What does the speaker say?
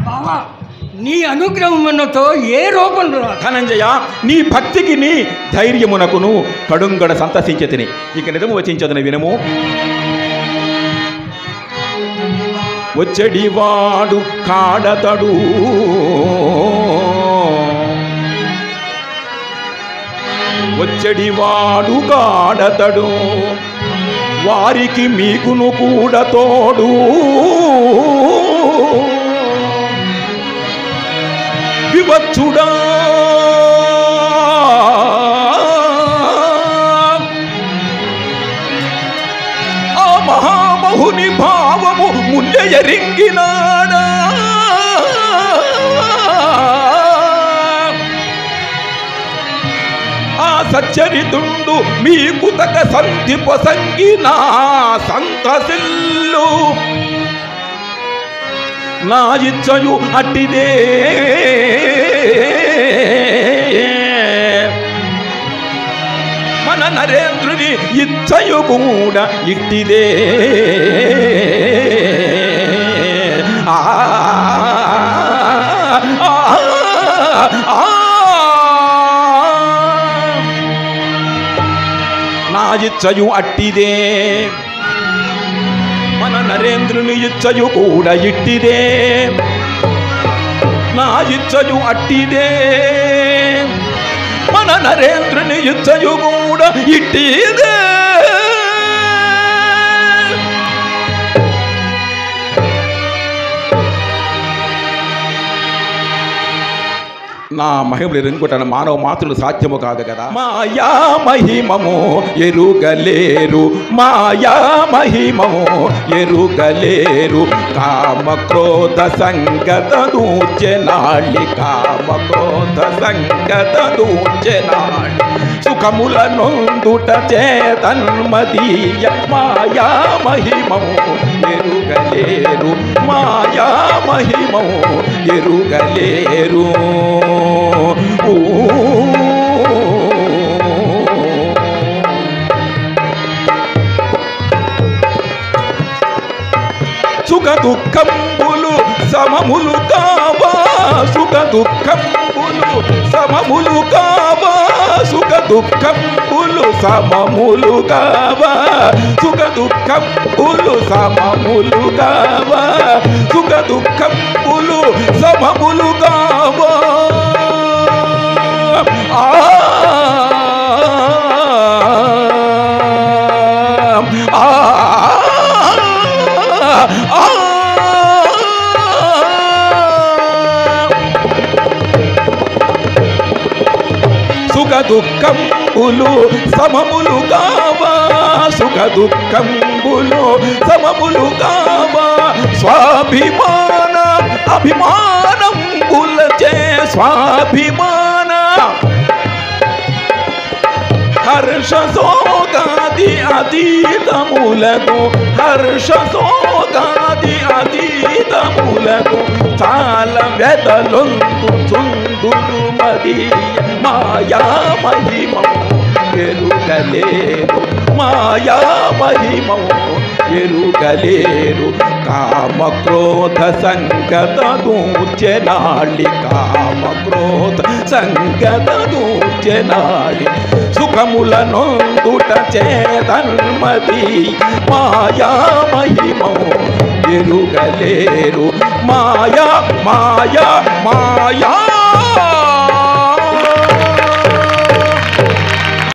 బావా నీ అనుగ్రహమునతో ఏ రూపంలో ధనంజయ నీ భక్తికి నీ ధైర్యమునకును కడుంగడ సంతసించి తిని ఇక నిజము వచించదని వినము వచ్చడివాడు కాడతడు వచ్చడివాడు కాడతడు వారికి మీకును కూడా తోడు వివచ్చుడా ఆ మహాబహుని భావము ముందే ఎరింగినాడా ఆ సచ్చరితుండు మీ కుతక సంధి పొసంగిన సంతసిల్లు నా ఇచ్చయు అట్టిదే మన నరేంద్రుని ఇచ్చయు కూడా ఇట్టిదే ఆ ఆ, ఆ, నా ఇచ్చయు అట్టిదే మన నరేంద్రుని ఇచ్చయు కూడా ఇట్టిదే నా ఇచ్చయు అట్టిదే మన నరేంద్రుని ఇచ్చయు కూడా ఇట్టిదే నా మహిమలు ఎరుంగుటను మానవ మాతృలు సాధ్యము కాదు కదా మాయా మహిమము ఎరుగలేరు మాయా మహిమము ఎరుగలేరు కామ క్రోధ సంగత దూచెనాళి కామ క్రోధ సంగత దూచెనాళి సుఖముల నొందుట చేతన్మదీయ మాయా మహిమము ఎరుగలేరు మాయా మహిమము ఎరుగలేరు ఊ. సుఖ దుఃఖంబులు సమములు కావా సుఖ దుఃఖంబులు సమములు కావా సుఖ దుఃఖంబులు సమములు కావా సుఖ దుఃఖంబులు సమములు కావా సుఖ దుఃఖంబులు సమములు కావా ఆ సుఖ దుఃఖంబులు సమములు కావా సుఖ దుఃఖంబులు సమములు కావా స్వాభిమాన అభిమానం చే స్వాభిమాన హర్ష సోగాది అతీతములకు హర్ష సోగాది అతీతములకు చాలా వెదలొందు చుందులు మది మాయా మహిమము ఎరుగలేరు మాయా మహిమము ఎరుగలేరు కామ క్రోధ సంగత దూచెనాళి కామ క్రోధ సంగత దూచెనాళి సుఖముల నొందుట చేతన్మది మాయా మహిమము ఎరుగలేరు మాయా మాయా మాయా